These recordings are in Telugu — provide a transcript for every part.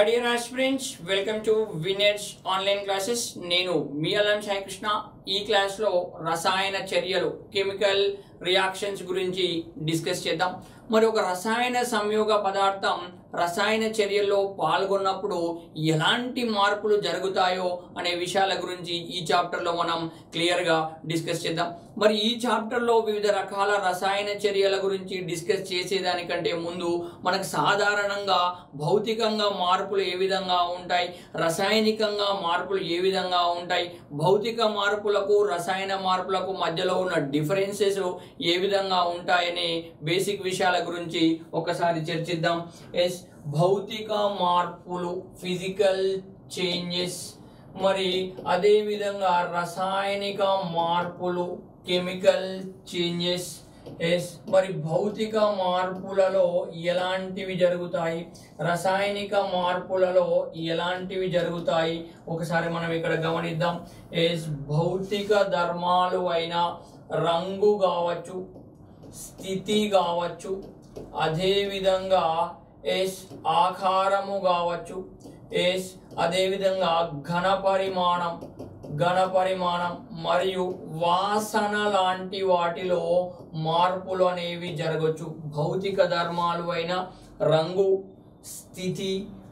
hi dear aspirants welcome to వినెట్స్ ఆన్లైన్ క్లాసెస్ నేను మీ అల్లం సాయి కృష్ణ ఈ క్లాస్లో రసాయన చర్యలు కెమికల్ రియాక్షన్స్ గురించి డిస్కస్ చేద్దాం మరి ఒక రసాయన సంయోగ పదార్థం రసాయన చర్యల్లో పాల్గొన్నప్పుడు ఎలాంటి మార్పులు జరుగుతాయో అనే విషయాల గురించి ఈ చాప్టర్లో మనం క్లియర్గా డిస్కస్ చేద్దాం మరి ఈ చాప్టర్లో వివిధ రకాల రసాయన చర్యల గురించి డిస్కస్ చేసేదానికంటే ముందు మనకు సాధారణంగా భౌతికంగా మార్పులు ఏ విధంగా ఉంటాయి రసాయనికంగా మార్పులు ఏ విధంగా ఉంటాయి భౌతిక మార్పులకు రసాయన మార్పులకు మధ్యలో ఉన్న డిఫరెన్సెస్ ఏ విధంగా ఉంటాయనే బేసిక్ విషయాల గురించి ఒకసారి చర్చిద్దాం ఎస్ భౌతిక మార్పులు ఫిజికల్ చేంజెస్ మరి అదే విధంగా రసాయనిక మార్పులు కెమికల్ చేంజెస్ ఎస్ మరి భౌతిక మార్పులలో ఎలాంటివి జరుగుతాయి రసాయనిక మార్పులలో ఎలాంటివి జరుగుతాయి ఒకసారి మనం ఇక్కడ గమనిద్దాం ఎస్ భౌతిక ధర్మాలు అయిన రంగు కావచ్చు స్థితి కావచ్చు అదే విధంగా ఎస్ ఆకారము కావచ్చు ఎస్ అదేవిధంగా ఘన పరిమాణం ఘన పరిమాణం మరియు వాసన లాంటి వాటిలో మార్పులు అనేవి జరగచ్చు భౌతిక ధర్మాలు అయిన రంగు స్థితి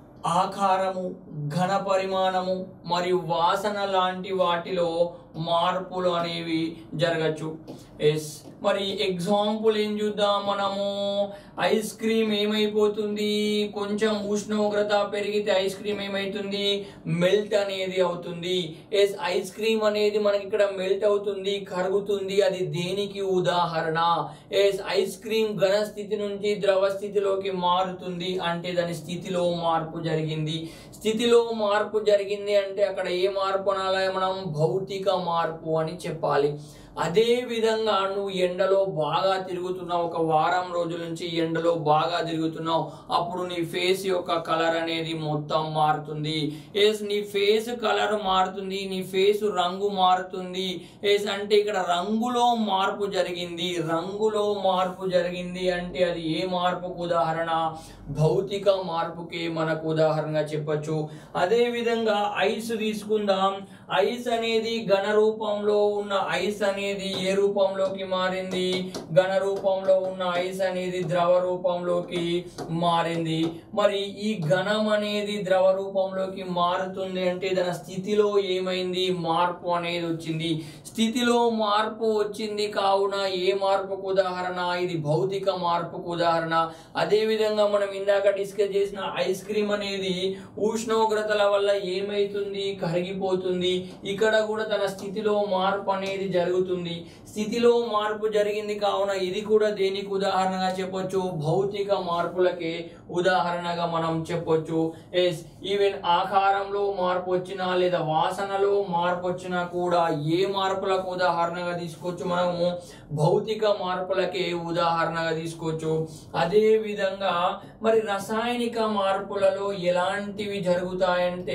ఆకారము ఘన పరిమాణము మరియు వాసన లాంటి వాటిలో మార్పులు అనేవి జరగచ్చు ఎస్ మరి ఎగ్జాంపుల్ ఏం చూద్దాం మనము ఐస్ క్రీమ్ ఏమైపోతుంది కొంచెం ఉష్ణోగ్రత పెరిగితే ఐస్ క్రీమ్ ఏమైతుంది మెల్ట్ అనేది అవుతుంది ఎస్ ఐస్ క్రీమ్ అనేది మనకి ఇక్కడ మెల్ట్ అవుతుంది కరుగుతుంది అది దేనికి ఉదాహరణ ఎస్ ఐస్ క్రీమ్ ఘన స్థితి నుంచి ద్రవ స్థితిలోకి మారుతుంది అంటే దాని స్థితిలో మార్పు జరిగింది స్థితిలో మార్పు జరిగింది అంటే అక్కడ ఏ మార్పు అనాలి మనం భౌతిక మార్పు అని చెప్పాలి అదే విధంగా నువ్వు ఎండలో బాగా తిరుగుతున్నావు ఒక వారం రోజుల నుంచి ఎండలో బాగా తిరుగుతున్నావు అప్పుడు నీ ఫేస్ యొక్క కలర్ అనేది మొత్తం మారుతుంది ఎస్ నీ ఫేస్ కలర్ మారుతుంది నీ ఫేస్ రంగు మారుతుంది ఎస్ అంటే ఇక్కడ రంగులో మార్పు జరిగింది రంగులో మార్పు జరిగింది అంటే అది ఏ మార్పుకు ఉదాహరణ భౌతిక మార్పుకి మనకు ఉదాహరణగా చెప్పొచ్చు అదే విధంగా ఐస్ తీసుకుందాం ఐస్ అనేది ఘన రూపంలో ఉన్న ఐస్ అనేది ఏ రూపంలోకి మారింది ఘన రూపంలో ఉన్న ఐస్ అనేది ద్రవ రూపంలోకి మారింది మరి ఈ ఘనం అనేది ద్రవ రూపంలోకి మారుతుంది అంటే దాని స్థితిలో ఏమైంది మార్పు అనేది వచ్చింది స్థితిలో మార్పు వచ్చింది కావున ఏ మార్పుకు ఉదాహరణ ఇది భౌతిక మార్పుకు ఉదాహరణ అదే విధంగా మనం ఇందాక డిస్కస్ చేసిన ఐస్ క్రీమ్ అనేది ఉష్ణోగ్రతల వల్ల ఏమైతుంది కరిగిపోతుంది ఇక్కడ కూడా తన స్థితిలో మార్పు అనేది జరుగుతుంది స్థితిలో మార్పు జరిగింది కావున ఇది కూడా దేనికి ఉదాహరణగా చెప్పొచ్చు భౌతిక మార్పులకి ఉదాహరణగా మనం చెప్పొచ్చు ఎస్ ఈవెన్ ఆకారంలో మార్పు వచ్చినా లేదా వాసనలో మార్పు వచ్చినా కూడా ఏ మార్పులకు ఉదాహరణగా తీసుకోవచ్చు మనము భౌతిక మార్పులకే ఉదాహరణగా తీసుకోవచ్చు అదే విధంగా మరి రసాయనిక మార్పులలో ఎలాంటివి జరుగుతాయంటే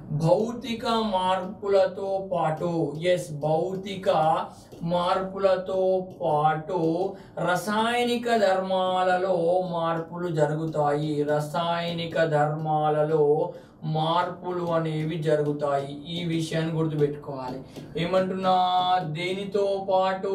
భౌతిక మార్పులతో పాటు ఎస్ భౌతిక మార్పులతో పాటు రసాయనిక ధర్మాలలో మార్పులు జరుగుతాయి రసాయనిక ధర్మాలలో మార్పులు అనేవి జరుగుతాయి ఈ విషయాన్ని గుర్తుపెట్టుకోవాలి ఏమంటున్నా దేనితో పాటు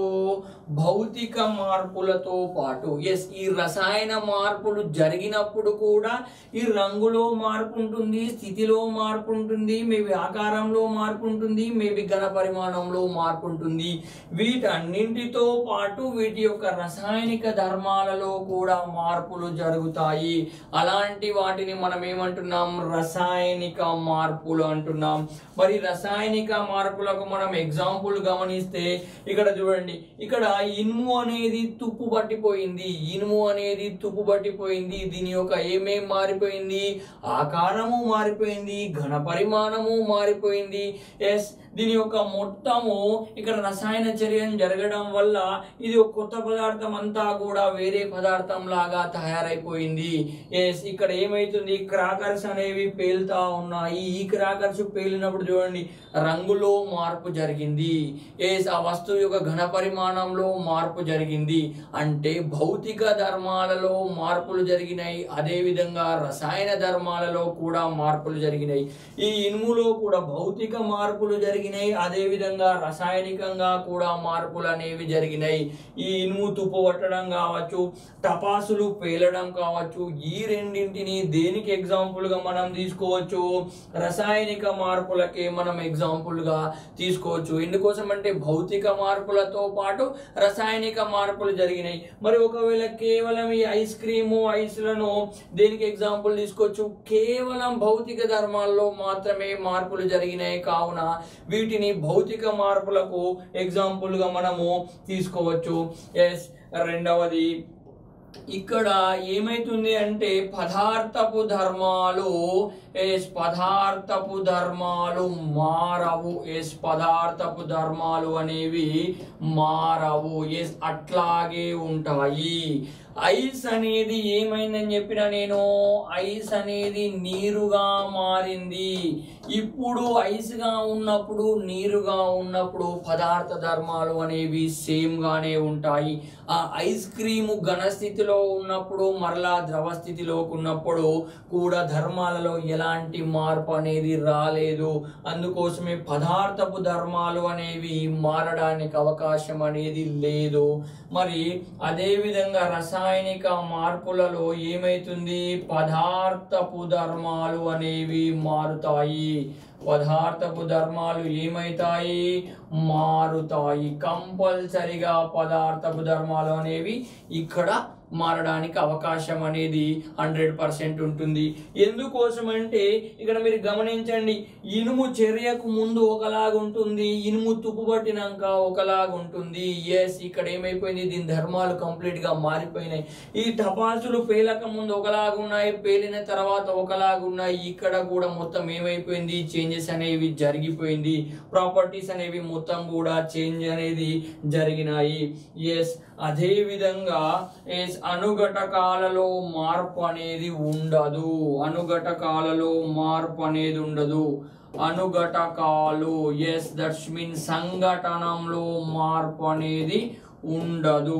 భౌతిక మార్పులతో పాటు ఎస్ ఈ రసాయన మార్పులు జరిగినప్పుడు కూడా ఈ రంగులో మార్పు ఉంటుంది స్థితిలో మార్పు ఉంటుంది మేబీ ఆకారంలో మార్పు ఉంటుంది మేబీ ఘన పరిమాణంలో మార్పు ఉంటుంది వీటన్నింటితో పాటు వీటి యొక్క రసాయనిక ధర్మాలలో కూడా మార్పులు జరుగుతాయి అలాంటి వాటిని మనం ఏమంటున్నాం రసాయనిక మార్పులు అంటున్నాం మరి రసాయనిక మార్పులకు మనం ఎగ్జాంపుల్ గమనిస్తే ఇక్కడ చూడండి ఇక్కడ ఇనుము అనేది తుప్పు పట్టిపోయింది ఇనుము అనేది తుప్పు పట్టిపోయింది దీని యొక్క ఏమేం మారిపోయింది ఆకారము మారిపోయింది ఘన పరిమాణము మారిపోయింది ఎస్ దీని యొక్క మొత్తము ఇక్కడ రసాయన చర్యను జరగడం వల్ల ఇది ఒక కొత్త పదార్థం అంతా కూడా వేరే పదార్థం లాగా తయారైపోయింది ఎస్ ఇక్కడ ఏమైతుంది క్రాకర్స్ అనేవి పేలుతూ పేలుతా ఉన్నాయి ఈ క్రాకర్స్ పేలినప్పుడు చూడండి రంగులో మార్పు జరిగింది ఎస్ ఆ వస్తువు యొక్క ఘన పరిమాణంలో మార్పు జరిగింది అంటే భౌతిక ధర్మాలలో మార్పులు జరిగినాయి అదే విధంగా రసాయన ధర్మాలలో కూడా మార్పులు జరిగినాయి ఈ ఇనుములో కూడా భౌతిక మార్పులు జరిగినాయి అదే విధంగా రసాయనికంగా కూడా మార్పులు అనేవి జరిగినాయి ఈ ఇనుము తుప్పు పట్టడం కావచ్చు టపాసులు పేలడం కావచ్చు ఈ రెండింటిని దేనికి ఎగ్జాంపుల్ గా మనం తీసుకోవచ్చు రసాయనిక మార్పులకి మనం ఎగ్జాంపుల్ గా తీసుకోవచ్చు ఎందుకోసం అంటే భౌతిక మార్పులతో పాటు రసాయనిక మార్పులు జరిగినాయి మరి ఒకవేళ కేవలం ఈ ఐస్ క్రీము ఐస్లను దేనికి ఎగ్జాంపుల్ తీసుకోవచ్చు కేవలం భౌతిక ధర్మాల్లో మాత్రమే మార్పులు జరిగినాయి కావున వీటిని భౌతిక మార్పులకు ఎగ్జాంపుల్ గా మనము తీసుకోవచ్చు ఎస్ రెండవది ఇక్కడ ఏమైతుంది అంటే పదార్థపు ధర్మాలు ఎస్ పదార్థపు ధర్మాలు మారవు ఎస్ పదార్థపు ధర్మాలు అనేవి మారవు ఎస్ అట్లాగే ఉంటాయి ఐస్ అనేది ఏమైందని చెప్పిన నేను ఐస్ అనేది నీరుగా మారింది ఇప్పుడు ఐస్ గా ఉన్నప్పుడు నీరుగా ఉన్నప్పుడు పదార్థ ధర్మాలు అనేవి సేమ్ గానే ఉంటాయి ఆ ఐస్ క్రీము ఘన స్థితిలో ఉన్నప్పుడు మరలా ద్రవ స్థితిలోకి ఉన్నప్పుడు కూడా ధర్మాలలో ఎలాంటి మార్పు అనేది రాలేదు అందుకోసమే పదార్థపు ధర్మాలు అనేవి మారడానికి అవకాశం అనేది లేదు మరి అదే విధంగా రసాయనిక మార్పులలో ఏమైతుంది పదార్థపు ధర్మాలు అనేవి మారుతాయి పదార్థపు ధర్మాలు ఏమైతాయి మారుతాయి కంపల్సరిగా పదార్థపు ధర్మాలు అనేవి ఇక్కడ మారడానికి అవకాశం అనేది హండ్రెడ్ పర్సెంట్ ఉంటుంది ఎందుకోసం అంటే ఇక్కడ మీరు గమనించండి ఇనుము చర్యకు ముందు ఒకలాగా ఉంటుంది ఇనుము తుప్పు పట్టినాక ఒకలాగా ఉంటుంది ఎస్ ఇక్కడ ఏమైపోయింది దీని ధర్మాలు కంప్లీట్ గా మారిపోయినాయి ఈ టపాసులు పేలక ముందు ఒకలాగా ఉన్నాయి పేలిన తర్వాత ఒకలాగా ఉన్నాయి ఇక్కడ కూడా మొత్తం ఏమైపోయింది చేంజెస్ అనేవి జరిగిపోయింది ప్రాపర్టీస్ అనేవి మొత్తం కూడా చేంజ్ అనేది జరిగినాయి ఎస్ అదే విధంగా ఎస్ అనుఘటకాలలో మార్పు అనేది ఉండదు అనుఘటకాలలో మార్పు అనేది ఉండదు అనుఘటకాలు ఎస్ దట్స్ మీన్ సంఘటనంలో మార్పు అనేది ఉండదు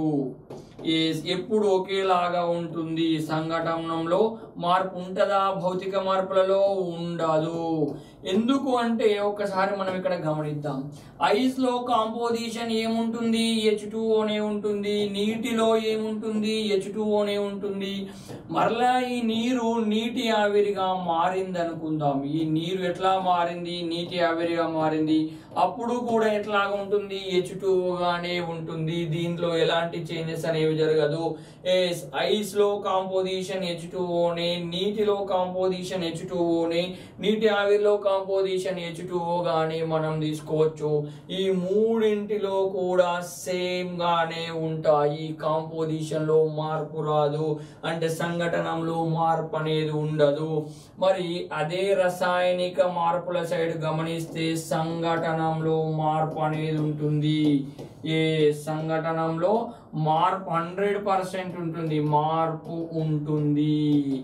ఎస్ ఎప్పుడు ఒకేలాగా ఉంటుంది సంఘటనంలో మార్పు ఉంటుందా భౌతిక మార్పులలో ఉండదు ఎందుకు అంటే ఒకసారి మనం ఇక్కడ గమనిద్దాం ఐస్ లో కాంపోజిషన్ ఏముంటుంది హెచ్ ఓనే ఉంటుంది నీటిలో ఏముంటుంది హెచ్ ఓనే ఉంటుంది మరలా ఈ నీరు నీటి ఆవిరిగా మారింది అనుకుందాం ఈ నీరు ఎట్లా మారింది నీటి ఆవిరిగా మారింది అప్పుడు కూడా ఎట్లాగా ఉంటుంది హెచ్ గానే ఉంటుంది దీంట్లో ఎలాంటి చేంజెస్ అనేవి జరగదు ఎస్ ఐస్ లో కాంపోజిషన్ హెచ్ ఓనే నీటిలో కాంపోజిషన్ హెచ్ ఓనే నీటి ఆవిరిలో కాంపోజిషన్ హెచ్ గానే మనం తీసుకోవచ్చు ఈ మూడింటిలో కూడా సేమ్ గానే ఉంటాయి కాంపోజిషన్ లో మార్పు రాదు అంటే సంఘటనలో మార్పు అనేది ఉండదు మరి అదే రసాయనిక మార్పుల సైడ్ గమనిస్తే సంఘటనంలో మార్పు అనేది ఉంటుంది ఏ సంఘటనంలో మార్పు హండ్రెడ్ పర్సెంట్ ఉంటుంది మార్పు ఉంటుంది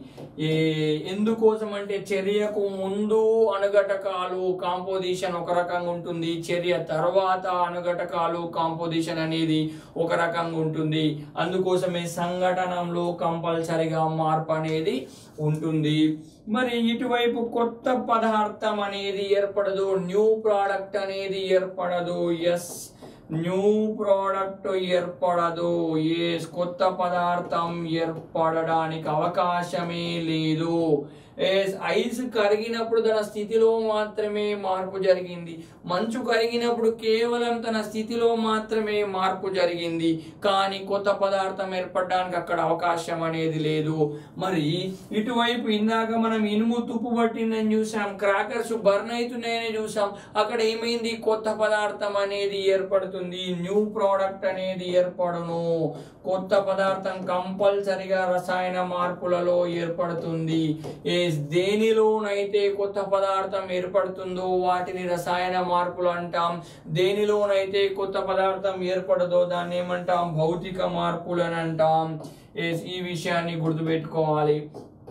ఏ ఎందుకోసం అంటే చర్యకు ముందు అనుఘటకాలు కాంపోజిషన్ ఒక రకంగా ఉంటుంది చర్య తర్వాత అనుఘటకాలు కాంపోజిషన్ అనేది ఒక రకంగా ఉంటుంది అందుకోసమే సంఘటనంలో కంపల్సరిగా మార్పు అనేది ఉంటుంది మరి ఇటువైపు కొత్త పదార్థం అనేది ఏర్పడదు న్యూ ప్రోడక్ట్ అనేది ఏర్పడదు ఎస్ న్యూ ప్రోడక్ట్ ఏర్పడదు ఏ కొత్త పదార్థం ఏర్పడడానికి అవకాశమే లేదు ఎస్ ఐస్ కరిగినప్పుడు తన స్థితిలో మాత్రమే మార్పు జరిగింది మంచు కరిగినప్పుడు కేవలం తన స్థితిలో మాత్రమే మార్పు జరిగింది కానీ కొత్త పదార్థం ఏర్పడడానికి అక్కడ అవకాశం అనేది లేదు మరి ఇటువైపు ఇందాక మనం ఇనుము తుప్పు పట్టిందని చూసాం క్రాకర్స్ బర్న్ అవుతున్నాయని చూసాం అక్కడ ఏమైంది కొత్త పదార్థం అనేది ఏర్పడుతుంది న్యూ ప్రోడక్ట్ అనేది ఏర్పడును కొత్త పదార్థం కంపల్సరిగా రసాయన మార్పులలో ఏర్పడుతుంది ఏ దేనిలోనైతే కొత్త పదార్థం ఏర్పడుతుందో వాటిని రసాయన మార్పులు అంటాం దేనిలోనైతే కొత్త పదార్థం ఏర్పడదో దాన్ని ఏమంటాం భౌతిక మార్పులు అని అంటాం ఎస్ ఈ విషయాన్ని గుర్తుపెట్టుకోవాలి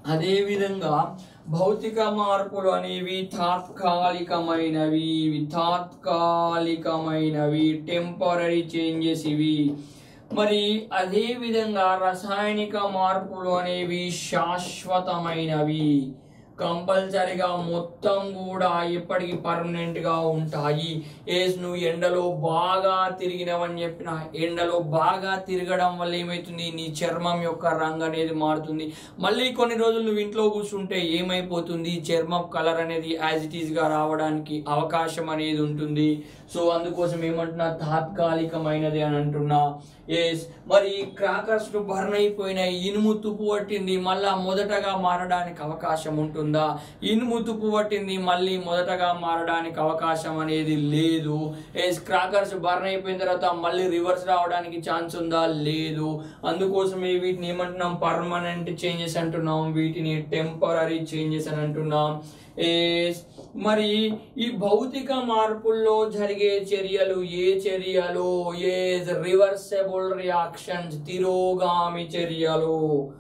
అదేవిధంగా భౌతిక మార్పులు అనేవి తాత్కాలికమైనవి ఇవి తాత్కాలికమైనవి టెంపరీ చేంజెస్ ఇవి మరి అదే విధంగా రసాయనిక మార్పులు అనేవి శాశ్వతమైనవి కంపల్సరిగా మొత్తం కూడా ఎప్పటికీ పర్మనెంట్ గా ఉంటాయి ఏస్ నువ్వు ఎండలో బాగా తిరిగినవని చెప్పిన ఎండలో బాగా తిరగడం వల్ల ఏమవుతుంది నీ చర్మం యొక్క రంగు అనేది మారుతుంది మళ్ళీ కొన్ని రోజులు నువ్వు ఇంట్లో కూర్చుంటే ఏమైపోతుంది చర్మం కలర్ అనేది యాజ్ ఇట్ ఈస్ గా రావడానికి అవకాశం అనేది ఉంటుంది సో అందుకోసం ఏమంటున్నా తాత్కాలికమైనది అని అంటున్నా ఎస్ మరి క్రాకర్స్ ను బర్న్ అయిపోయినాయి ఇనుము తుప్పు పట్టింది మళ్ళా మొదటగా మారడానికి అవకాశం ఉంటుందా ఇనుము తుప్పు పట్టింది మళ్ళీ మొదటగా మారడానికి అవకాశం అనేది లేదు ఎస్ క్రాకర్స్ బర్న్ అయిపోయిన తర్వాత మళ్ళీ రివర్స్ రావడానికి ఛాన్స్ ఉందా లేదు అందుకోసమే వీటిని ఏమంటున్నాం పర్మనెంట్ చేంజెస్ అంటున్నాం వీటిని టెంపరీ చేంజెస్ అని అంటున్నాం ఏస్ మరి ఈ భౌతిక మార్పుల్లో జరిగే చర్యలు ఏ చర్యలు ఏ రివర్సబుల్ రియాక్షన్స్ తిరోగామి చర్యలు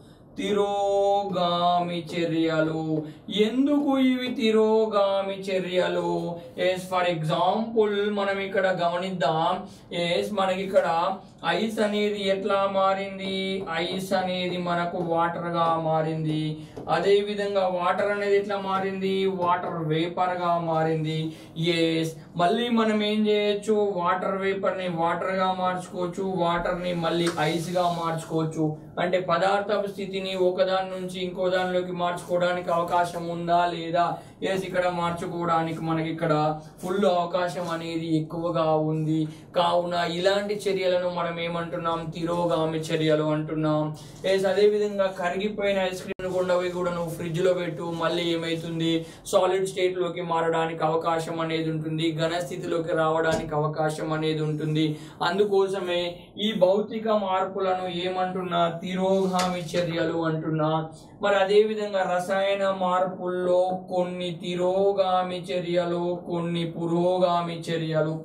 తిరోగామి చర్యలు ఎందుకు ఇవి తిరోగామి చర్యలు ఎస్ ఫర్ ఎగ్జాంపుల్ మనం ఇక్కడ గమనిద్దాం ఎస్ మనకి ఇక్కడ ఐస్ అనేది ఎట్లా మారింది ఐస్ అనేది మనకు వాటర్ గా మారింది అదే విధంగా వాటర్ అనేది ఎట్లా మారింది వాటర్ వేపర్ గా మారింది ఎస్ మళ్ళీ మనం ఏం చేయొచ్చు వాటర్ వేపర్ ని వాటర్ గా మార్చుకోవచ్చు వాటర్ ని మళ్ళీ ఐస్ గా మార్చుకోవచ్చు అంటే పదార్థపు స్థితిని ఒకదాని నుంచి ఇంకో దానిలోకి మార్చుకోవడానికి అవకాశం ఉందా లేదా ఎస్ ఇక్కడ మార్చుకోవడానికి మనకి ఇక్కడ ఫుల్ అవకాశం అనేది ఎక్కువగా ఉంది కావున ఇలాంటి చర్యలను మనం ఏమంటున్నాం తిరోగామి చర్యలు అంటున్నాం ఎస్ అదే విధంగా కరిగిపోయిన ఐస్ క్రీమ్ గుండవి కూడా నువ్వు ఫ్రిడ్జ్ లో పెట్టు మళ్ళీ ఏమైతుంది సాలిడ్ స్టేట్ లోకి మారడానికి అవకాశం అనేది ఉంటుంది ఘన స్థితిలోకి రావడానికి అవకాశం అనేది ఉంటుంది అందుకోసమే ఈ భౌతిక మార్పులను ఏమంటున్నా తిరోగామి చర్యలు అంటున్నా మరి అదే విధంగా రసాయన మార్పుల్లో కొన్ని తిరోగామి చర్యలు కొన్ని పురోగామి చర్యలు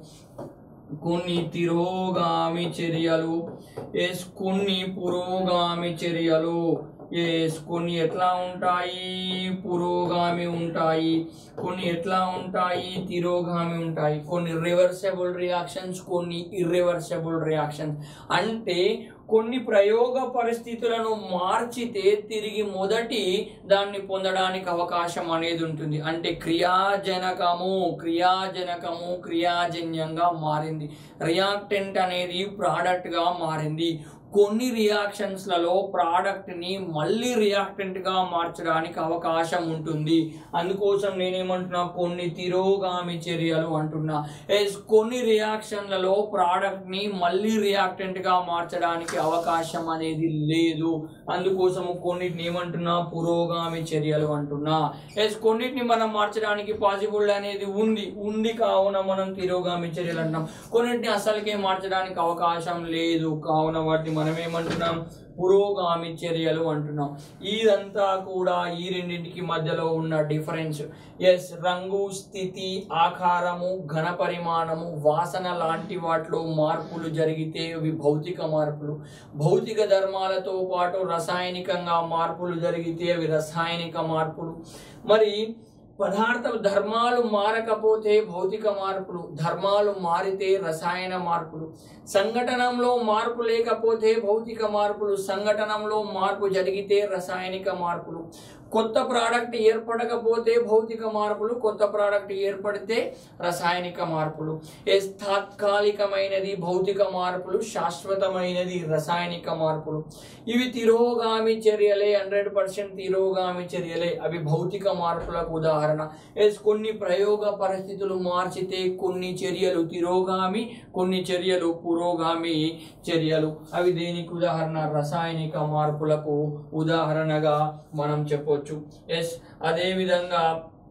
కొన్ని తిరోగామి చర్యలు ఎస్ కొన్ని పురోగామి చర్యలు ఎస్ కొన్ని ఎట్లా ఉంటాయి పురోగామి ఉంటాయి కొన్ని ఎట్లా ఉంటాయి తిరోగామి ఉంటాయి కొన్ని రివర్సబుల్ రియాక్షన్స్ కొన్ని ఇర్రివర్సబుల్ రియాక్షన్స్ అంటే కొన్ని ప్రయోగ పరిస్థితులను మార్చితే తిరిగి మొదటి దాన్ని పొందడానికి అవకాశం అనేది ఉంటుంది అంటే క్రియాజనకము క్రియాజనకము క్రియాజన్యంగా మారింది రియాక్టెంట్ అనేది ప్రోడక్ట్ గా మారింది కొన్ని రియాక్షన్స్లలో ప్రోడక్ట్ని మళ్ళీ రియాక్టెంట్గా మార్చడానికి అవకాశం ఉంటుంది అందుకోసం నేనేమంటున్నా కొన్ని తిరోగామి చర్యలు అంటున్నా ఎస్ కొన్ని రియాక్షన్లలో ప్రోడక్ట్ని మళ్ళీ రియాక్టెంట్గా మార్చడానికి అవకాశం అనేది లేదు అందుకోసము కొన్నిటిని ఏమంటున్నా పురోగామి చర్యలు అంటున్నా ఎస్ కొన్నిటిని మనం మార్చడానికి పాసిబుల్ అనేది ఉంది ఉంది కావున మనం తిరోగామి చర్యలు అంటున్నాం కొన్నిటిని అసలుకే మార్చడానికి అవకాశం లేదు కావున వాటిని మనం ఏమంటున్నాం పురోగామి చర్యలు అంటున్నాం ఇదంతా కూడా ఈ రెండింటికి మధ్యలో ఉన్న డిఫరెన్స్ ఎస్ రంగు స్థితి ఆకారము ఘన పరిమాణము వాసన లాంటి వాటిలో మార్పులు జరిగితే ఇవి భౌతిక మార్పులు భౌతిక ధర్మాలతో పాటు రసాయనికంగా మార్పులు జరిగితే అవి రసాయనిక మార్పులు మరి పదార్థ ధర్మాలు మారకపోతే భౌతిక మార్పులు ధర్మాలు మారితే రసాయన మార్పులు సంఘటనంలో మార్పు లేకపోతే భౌతిక మార్పులు సంఘటనంలో మార్పు జరిగితే రసాయనిక మార్పులు కొత్త ప్రోడక్ట్ ఏర్పడకపోతే భౌతిక మార్పులు కొత్త ప్రోడక్ట్ ఏర్పడితే రసాయనిక మార్పులు ఎస్ తాత్కాలికమైనది భౌతిక మార్పులు శాశ్వతమైనది రసాయనిక మార్పులు ఇవి తిరోగామి చర్యలే హండ్రెడ్ పర్సెంట్ తిరోగామి చర్యలే అవి భౌతిక మార్పులకు ఉదాహరణ ఎస్ కొన్ని ప్రయోగ పరిస్థితులు మార్చితే కొన్ని చర్యలు తిరోగామి కొన్ని చర్యలు పురోగామి చర్యలు అవి దేనికి ఉదాహరణ రసాయనిక మార్పులకు ఉదాహరణగా మనం చెప్పొచ్చు ఎస్ అదే విధంగా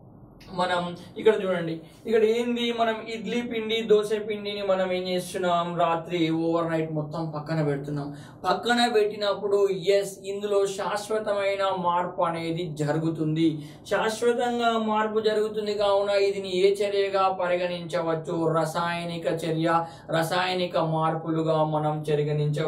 మనం ఇక్కడ చూడండి ఇక్కడ ఏంది మనం ఇడ్లీ పిండి దోశ పిండిని మనం ఏం చేస్తున్నాం రాత్రి ఓవర్ నైట్ మొత్తం పక్కన పెడుతున్నాం పక్కన పెట్టినప్పుడు ఎస్ ఇందులో శాశ్వతమైన మార్పు అనేది జరుగుతుంది శాశ్వతంగా మార్పు జరుగుతుంది కావున ఇది ఏ చర్యగా పరిగణించవచ్చు రసాయనిక చర్య రసాయనిక మార్పులుగా మనం పరిగణించవచ్చు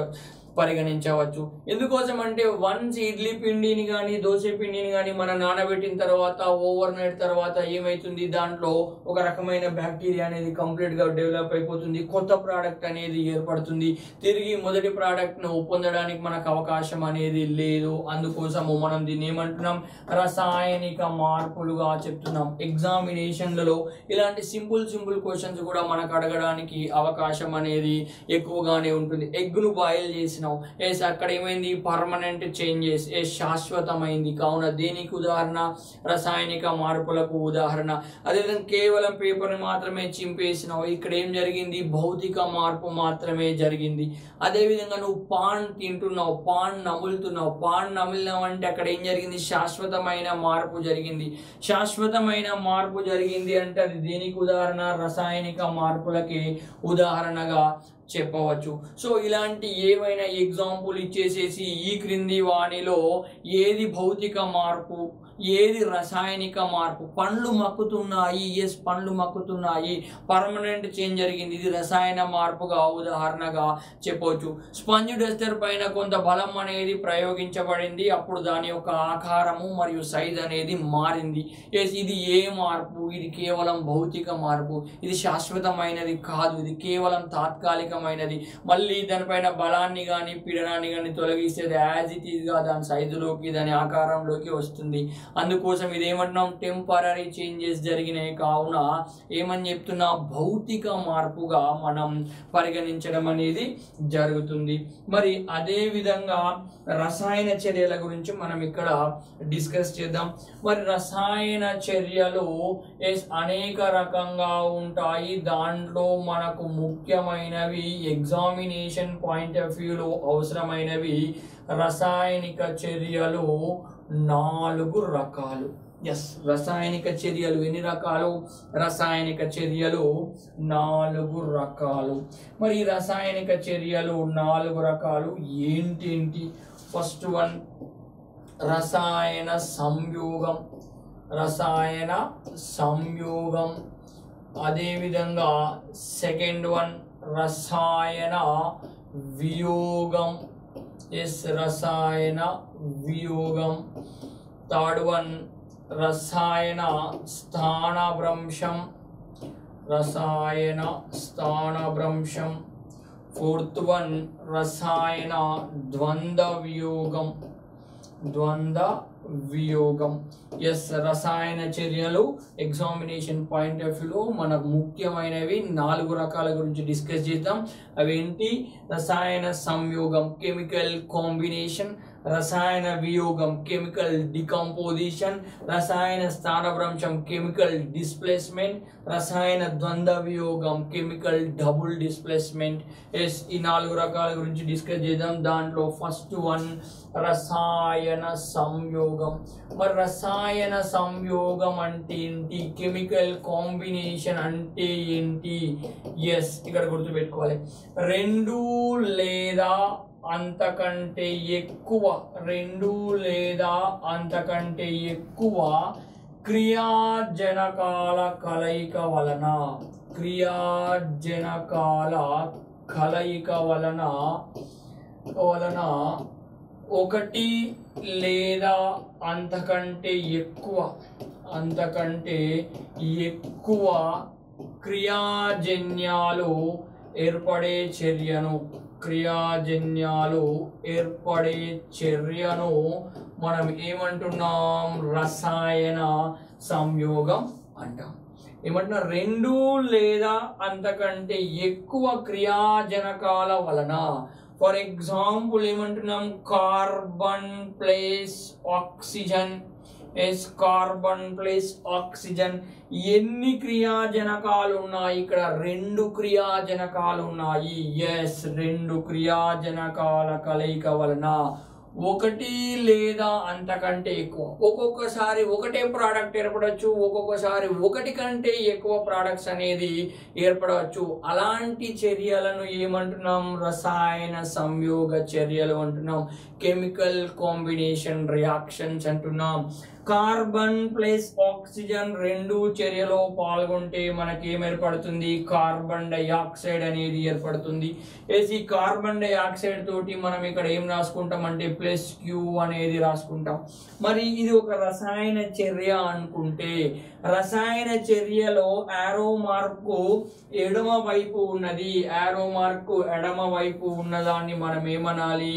పరిగణించవచ్చు ఎందుకోసం అంటే వన్స్ ఇడ్లీ పిండిని కానీ దోశ పిండిని కానీ మనం నానబెట్టిన తర్వాత ఓవర్ నైట్ తర్వాత ఏమైతుంది దాంట్లో ఒక రకమైన బ్యాక్టీరియా అనేది కంప్లీట్ గా డెవలప్ అయిపోతుంది కొత్త ప్రోడక్ట్ అనేది ఏర్పడుతుంది తిరిగి మొదటి ప్రోడక్ట్ ను పొందడానికి మనకు అవకాశం అనేది లేదు అందుకోసము మనం దీన్ని ఏమంటున్నాం రసాయనిక మార్పులుగా చెప్తున్నాం ఎగ్జామినేషన్లలో ఇలాంటి సింపుల్ సింపుల్ క్వశ్చన్స్ కూడా మనకు అడగడానికి అవకాశం అనేది ఎక్కువగానే ఉంటుంది ఎగ్గును బాయిల్ చేసినాం ఎస్ అక్కడ ఏమైంది పర్మనెంట్ చేంజెస్ ఎస్ శాశ్వతమైంది కావున దేనికి ఉదాహరణ రసాయనిక మార్పులకు ఉదాహరణ అదేవిధంగా కేవలం పేపర్ని మాత్రమే చింపేసినావు ఇక్కడ ఏం జరిగింది భౌతిక మార్పు మాత్రమే జరిగింది అదేవిధంగా నువ్వు పాన్ తింటున్నావు పాన్ నములుతున్నావు పాన్ నమిలినావు అంటే అక్కడ ఏం జరిగింది శాశ్వతమైన మార్పు జరిగింది శాశ్వతమైన మార్పు జరిగింది అంటే అది దేనికి ఉదాహరణ రసాయనిక మార్పులకి ఉదాహరణగా చెప్పవచ్చు సో ఇలాంటి ఏవైనా ఎగ్జాంపుల్ ఇచ్చేసేసి ఈ క్రింది వాణిలో ఏది భౌతిక మార్పు ఏది రసాయనిక మార్పు పండ్లు మక్కుతున్నాయి ఎస్ పండ్లు మక్కుతున్నాయి పర్మనెంట్ చేంజ్ జరిగింది ఇది రసాయన మార్పుగా ఉదాహరణగా చెప్పవచ్చు స్పంజ్ డస్టర్ పైన కొంత బలం అనేది ప్రయోగించబడింది అప్పుడు దాని యొక్క ఆకారము మరియు సైజ్ అనేది మారింది ఎస్ ఇది ఏ మార్పు ఇది కేవలం భౌతిక మార్పు ఇది శాశ్వతమైనది కాదు ఇది కేవలం తాత్కాలికమైనది మళ్ళీ దానిపైన బలాన్ని కానీ పీడనాన్ని కానీ తొలగిస్తే యాజ్ ఇట్ ఈస్గా దాని సైజులోకి దాని ఆకారంలోకి వస్తుంది అందుకోసం ఇది ఏమంటున్నాం టెంపరీ చేంజెస్ జరిగినాయి కావున ఏమని చెప్తున్నా భౌతిక మార్పుగా మనం పరిగణించడం అనేది జరుగుతుంది మరి అదే విధంగా రసాయన చర్యల గురించి మనం ఇక్కడ డిస్కస్ చేద్దాం మరి రసాయన చర్యలు ఎస్ అనేక రకంగా ఉంటాయి దాంట్లో మనకు ముఖ్యమైనవి ఎగ్జామినేషన్ పాయింట్ ఆఫ్ వ్యూలో అవసరమైనవి రసాయనిక చర్యలు నాలుగు రకాలు ఎస్ రసాయనిక చర్యలు ఎన్ని రకాలు రసాయనిక చర్యలు నాలుగు రకాలు మరి ఈ రసాయనిక చర్యలు నాలుగు రకాలు ఏంటేంటి ఫస్ట్ వన్ రసాయన సంయోగం రసాయన సంయోగం అదేవిధంగా సెకండ్ వన్ రసాయన వియోగం ఎస్ రసాయన వియోగం థర్డ్ వన్ రసాయన స్థానభ్రంశం రసాయన స్థానభ్రంశం ఫోర్త్ వన్ రసాయన ద్వంద్వ వియోగం ద్వంద్వ వియోగం ఎస్ రసాయన చర్యలు ఎగ్జామినేషన్ పాయింట్ ఆఫ్ వ్యూలో మనకు ముఖ్యమైనవి నాలుగు రకాల గురించి డిస్కస్ చేద్దాం అవేంటి రసాయన సంయోగం కెమికల్ కాంబినేషన్ రసాయన వియోగం కెమికల్ డికంపోజిషన్ రసాయన స్థానభ్రంశం కెమికల్ డిస్ప్లేస్మెంట్ రసాయన ద్వంద్వ వియోగం కెమికల్ డబుల్ డిస్ప్లేస్మెంట్ ఎస్ ఈ నాలుగు రకాల గురించి డిస్కస్ చేద్దాం దాంట్లో ఫస్ట్ వన్ రసాయన సంయోగం మరి రసాయన సంయోగం అంటే ఏంటి కెమికల్ కాంబినేషన్ అంటే ఏంటి ఎస్ ఇక్కడ గుర్తుపెట్టుకోవాలి రెండు లేదా అంతకంటే ఎక్కువ రెండు లేదా అంతకంటే ఎక్కువ క్రియాజనకాల కలయిక వలన క్రియాజనకాల కలయిక వలన వలన ఒకటి లేదా అంతకంటే ఎక్కువ అంతకంటే ఎక్కువ క్రియాజన్యాలు ఏర్పడే చర్యను క్రియాజన్యాలు ఏర్పడే చర్యను మనం ఏమంటున్నాం రసాయన సంయోగం అంటాం ఏమంటున్నా రెండు లేదా అంతకంటే ఎక్కువ క్రియాజనకాల వలన ఫర్ ఎగ్జాంపుల్ ఏమంటున్నాం carbon plus oxygen yes carbon plus oxygen ఎన్ని క్రియాజనకాలు ఉన్నాయి ఇక్కడ రెండు క్రియాజనకాలు ఉన్నాయి ఎస్ రెండు క్రియాజనకాల కలయిక వలన ఒకటి లేదా అంతకంటే ఎక్కువ ఒక్కొక్కసారి ఒకటే ప్రోడక్ట్ ఏర్పడవచ్చు ఒక్కొక్కసారి ఒకటి కంటే ఎక్కువ ప్రోడక్ట్స్ అనేది ఏర్పడవచ్చు అలాంటి చర్యలను ఏమంటున్నాం రసాయన సంయోగ చర్యలు అంటున్నాం కెమికల్ కాంబినేషన్ రియాక్షన్స్ అంటున్నాం కార్బన్ ప్లస్ ఆక్సిజన్ రెండు చర్యలో పాల్గొంటే మనకి ఏం ఏర్పడుతుంది కార్బన్ డైఆక్సైడ్ అనేది ఏర్పడుతుంది ఎస్ ఈ కార్బన్ డైఆక్సైడ్ తోటి మనం ఇక్కడ ఏం రాసుకుంటాం అంటే ప్లస్ క్యూ అనేది రాసుకుంటాం మరి ఇది ఒక రసాయన చర్య అనుకుంటే రసాయన చర్యలో ఆరో మార్కు ఎడమ వైపు ఉన్నది ఆరో మార్కు ఎడమ వైపు ఉన్నదాన్ని మనం ఏమనాలి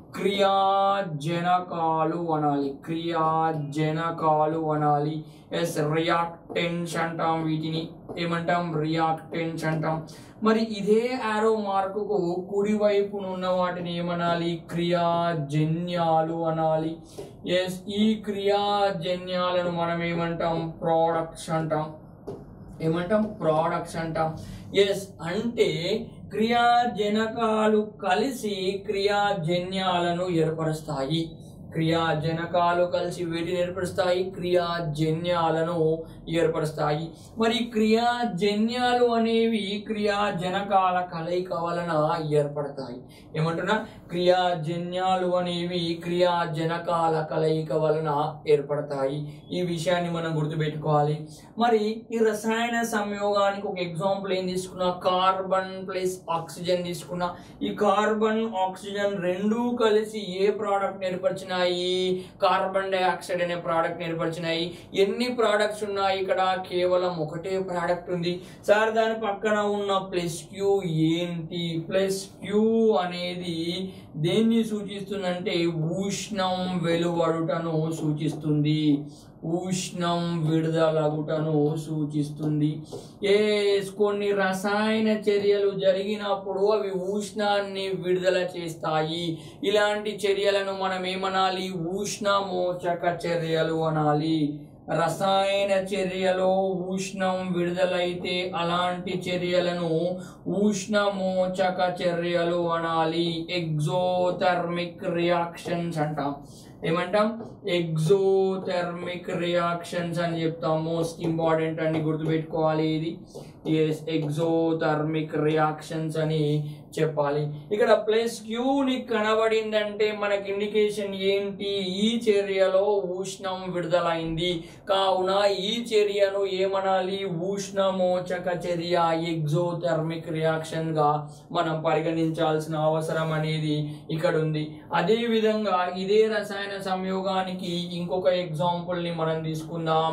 క్రియాజనకాలు అనాలి క్రియాజనకాలు అనాలి ఎస్ రియాక్టెన్స్ అంటాం వీటిని ఏమంటాం రియాక్టెన్స్ అంటాం మరి ఇదే ఆరో మార్కుకు కుడి వైపున ఉన్న వాటిని ఏమనాలి క్రియాజన్యాలు అనాలి ఎస్ ఈ క్రియాజన్యాలను మనం ఏమంటాం ప్రోడక్ట్స్ అంటాం ఏమంటాం ప్రోడక్ట్స్ అంటాం ఎస్ అంటే క్రియాజనకాలు కలిసి క్రియాజన్యాలను ఏర్పరుస్తాయి క్రియాజనకాలు కలిసి వేటిని ఏర్పరుస్తాయి క్రియాజన్యాలను ఏర్పరుస్తాయి మరి క్రియాజన్యాలు అనేవి క్రియాజనకాల కలయిక వలన ఏర్పడతాయి ఏమంటున్నా క్రియాజన్యాలు అనేవి క్రియాజనకాల కలయిక వలన ఏర్పడతాయి ఈ విషయాన్ని మనం గుర్తుపెట్టుకోవాలి మరి ఈ రసాయన సంయోగానికి ఒక ఎగ్జాంపుల్ ఏం తీసుకున్నా కార్బన్ ప్లస్ ఆక్సిజన్ తీసుకున్నా ఈ కార్బన్ ఆక్సిజన్ రెండూ కలిసి ఏ ప్రోడక్ట్ ఏర్పరిచినాయి కార్బన్ డైఆక్సైడ్ అనే ప్రోడక్ట్ ఏర్పరిచినాయి ఎన్ని ప్రోడక్ట్స్ ఉన్నాయి ఇక్కడ కేవలం ఒకటే ప్రోడక్ట్ ఉంది సార్ దాని పక్కన ఉన్న ప్లస్ క్యూ ఏంటి ప్లస్ క్యూ అనేది దేన్ని సూచిస్తుందంటే ఉష్ణం వెలువడుటను సూచిస్తుంది ఉష్ణం విడుదలగుటను సూచిస్తుంది ఏ కొన్ని రసాయన చర్యలు జరిగినప్పుడు అవి ఉష్ణాన్ని విడుదల చేస్తాయి ఇలాంటి చర్యలను మనం ఏమనాలి ఉష్ణమోచక చర్యలు అనాలి రసాయన చర్యలో ఉష్ణం విడుదలైతే అలాంటి చర్యలను ఉష్ణమోచక చర్యలు అనాలి ఎగ్జోథర్మిక్ రియాక్షన్స్ అంటాం ఏమంటాం ఎగ్జోథర్మిక్ రియాక్షన్స్ అని చెప్తాం మోస్ట్ ఇంపార్టెంట్ అని గుర్తుపెట్టుకోవాలి ఇది ఎస్ ఎగ్జోథర్మిక్ రియాక్షన్స్ అని చెప్పాలి ఇక్కడ ప్లస్ క్యూని కనబడిందంటే మనకి ఇండికేషన్ ఏంటి ఈ చర్యలో ఉష్ణం విడుదలైంది కావున ఈ చర్యను ఏమనాలి ఉష్ణమోచక చర్య ఎగ్జోథర్మిక్ రియాక్షన్ గా మనం పరిగణించాల్సిన అవసరం అనేది ఇక్కడ ఉంది అదే విధంగా ఇదే రసాయన సంయోగానికి ఇంకొక ఎగ్జాంపుల్ ని మనం తీసుకుందాం